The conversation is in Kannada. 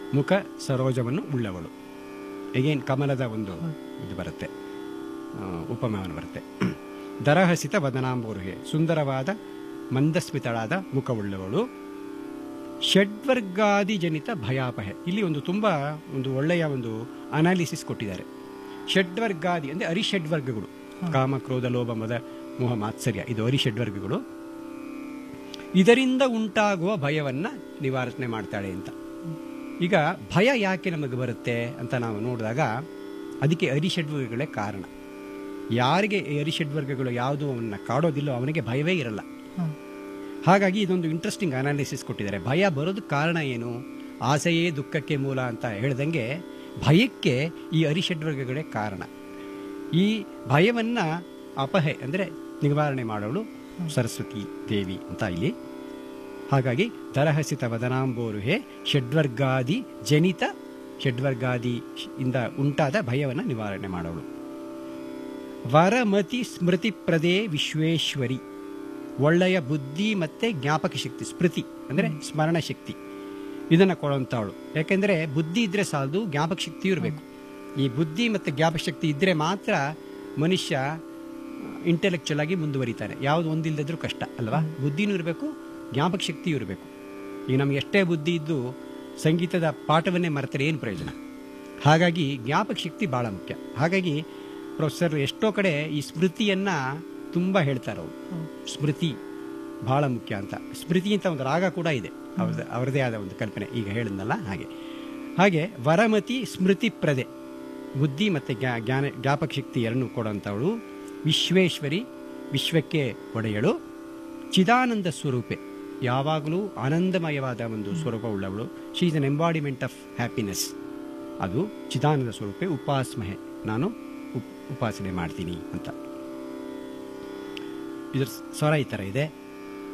ಮುಖ ಸರೋಜವನ್ನು ಉಳ್ಳವಳು ಎಗೇನ್ ಕಮಲದ ಒಂದು ಇದು ಬರುತ್ತೆ ಆ, ಉಪಮಾನ ಬರುತ್ತೆ ದರಹಸಿತ ವದನಾಂಬೋರುಹೆ ಸುಂದರವಾದ ಮಂದಸ್ಮಿತಳಾದ ಮುಖವುಳ್ಳವಳು ಷಡ್ವರ್ಗಾದಿ ಜನಿತ ಭಯಾಪಹೆ ಇಲ್ಲಿ ಒಂದು ತುಂಬ ಒಂದು ಒಳ್ಳೆಯ ಒಂದು ಅನಾಲಿಸಿಸ್ ಕೊಟ್ಟಿದ್ದಾರೆ ಷಡ್ವರ್ಗಾದಿ ಅಂದರೆ ಅರಿಷಡ್ವರ್ಗಗಳು ಕಾಮ ಕ್ರೋಧ ಲೋಭ ಮದ ಮೋಹ ಮಾತ್ಸರ್ಯ ಇದು ಅರಿಷಡ್ವರ್ಗಗಳು ಇದರಿಂದ ಉಂಟಾಗುವ ಭಯವನ್ನ ನಿವಾರಣೆ ಮಾಡ್ತಾಳೆ ಅಂತ ಈಗ ಭಯ ಯಾಕೆ ನಮಗೆ ಬರುತ್ತೆ ಅಂತ ನಾವು ನೋಡಿದಾಗ ಅದಕ್ಕೆ ಅರಿಷಡ್ವರ್ಗಗಳೇ ಕಾರಣ ಯಾರಿಗೆ ಈ ಅರಿಷಡ್ವರ್ಗಗಳು ಯಾವುದು ಅವನ್ನ ಕಾಡೋದಿಲ್ಲೋ ಅವನಿಗೆ ಭಯವೇ ಇರಲ್ಲ ಹಾಗಾಗಿ ಇದೊಂದು ಇಂಟ್ರೆಸ್ಟಿಂಗ್ ಅನಾಲಿಸಿಸ್ ಕೊಟ್ಟಿದ್ದಾರೆ ಭಯ ಬರೋದು ಕಾರಣ ಏನು ಆಸೆಯೇ ದುಃಖಕ್ಕೆ ಮೂಲ ಅಂತ ಹೇಳ್ದಂಗೆ ಭಯಕ್ಕೆ ಈ ಅರಿಷಡ್ವರ್ಗಗಳೇ ಕಾರಣ ಈ ಭಯವನ್ನ ಅಪಹೆ ಅಂದರೆ ನಿವಾರಣೆ ಮಾಡೋಳು ಸರಸ್ವತಿ ದೇವಿ ಅಂತ ಇಲ್ಲಿ ಹಾಗಾಗಿ ದರಹಸಿತ ವದನಾಂಬೋರುಹೆ ಷಡ್ವರ್ಗಾದಿ ಜನಿತ ಷಡ್ವರ್ಗಾದಿ ಇಂದ ಉಂಟಾದ ಭಯವನ್ನು ನಿವಾರಣೆ ಮಾಡೋಳು ವರಮತಿ ಸ್ಮೃತಿ ಪ್ರದೇ ವಿಶ್ವೇಶ್ವರಿ ಒಳ್ಳೆಯ ಬುದ್ಧಿ ಮತ್ತೆ ಜ್ಞಾಪಕ ಶಕ್ತಿ ಸ್ಮೃತಿ ಅಂದರೆ ಸ್ಮರಣ ಶಕ್ತಿ ಇದನ್ನ ಕೊಡುವಂಥವಳು ಯಾಕೆಂದ್ರೆ ಬುದ್ಧಿ ಇದ್ರೆ ಸಾಲದು ಜ್ಞಾಪಕ ಶಕ್ತಿ ಇರಬೇಕು ಈ ಬುದ್ಧಿ ಮತ್ತೆ ಜ್ಞಾಪಕ ಶಕ್ತಿ ಇದ್ರೆ ಮಾತ್ರ ಮನುಷ್ಯ ಇಂಟೆಲೆಕ್ಚುಯಲ್ ಆಗಿ ಮುಂದುವರಿತಾನೆ ಯಾವುದು ಒಂದಿಲ್ಲದಿದ್ರೂ ಕಷ್ಟ ಅಲ್ವಾ ಬುದ್ಧಿನೂ ಇರಬೇಕು ಜ್ಞಾಪಕ ಶಕ್ತಿಯೂ ಇರಬೇಕು ಈಗ ನಮ್ಗೆ ಎಷ್ಟೇ ಬುದ್ಧಿ ಇದ್ದು ಸಂಗೀತದ ಪಾಠವನ್ನೇ ಮರೆತರೆ ಏನು ಪ್ರಯೋಜನ ಹಾಗಾಗಿ ಜ್ಞಾಪಕ ಶಕ್ತಿ ಬಹಳ ಮುಖ್ಯ ಹಾಗಾಗಿ ಪ್ರೊಫೆಸರ್ ಎಷ್ಟೋ ಕಡೆ ಈ ಸ್ಮೃತಿಯನ್ನ ತುಂಬಾ ಹೇಳ್ತಾರೆ ಅವರು ಸ್ಮೃತಿ ಬಹಳ ಮುಖ್ಯ ಅಂತ ಸ್ಮೃತಿ ಅಂತ ಒಂದು ರಾಗ ಕೂಡ ಇದೆ ಅವ್ರದ್ದು ಅವರದೇ ಆದ ಒಂದು ಕಲ್ಪನೆ ಈಗ ಹೇಳಿದ್ನಲ್ಲ ಹಾಗೆ ಹಾಗೆ ವರಮತಿ ಸ್ಮೃತಿ ಪ್ರದೆ ಬುದ್ಧಿ ಮತ್ತು ಜ್ಞಾ- ಜ್ಞಾನ ಜ್ಞಾಪಕ ಶಕ್ತಿ ಎರಡನ್ನೂ ಕೊಡುವಂಥವಳು ವಿಶ್ವೇಶ್ವರಿ ವಿಶ್ವಕ್ಕೆ ಒಡೆಯಳು ಚಿದಾನಂದ ಸ್ವರೂಪೆ ಯಾವಾಗಲೂ ಆನಂದಮಯವಾದ ಒಂದು ಸ್ವರೂಪ ಉಳ್ಳವಳು she is an embodiment of happiness ಅದು ಚಿದಾನಂದ ಸ್ವರೂಪೆ ಉಪಾಸ್ಮಹೆ ನಾನು ಉಪ್- ಉಪಾಸನೆ ಮಾಡ್ತೀನಿ ಅಂತ ಇದ್ರ ಸ್ವರ ಈ ಥರ ಇದೆ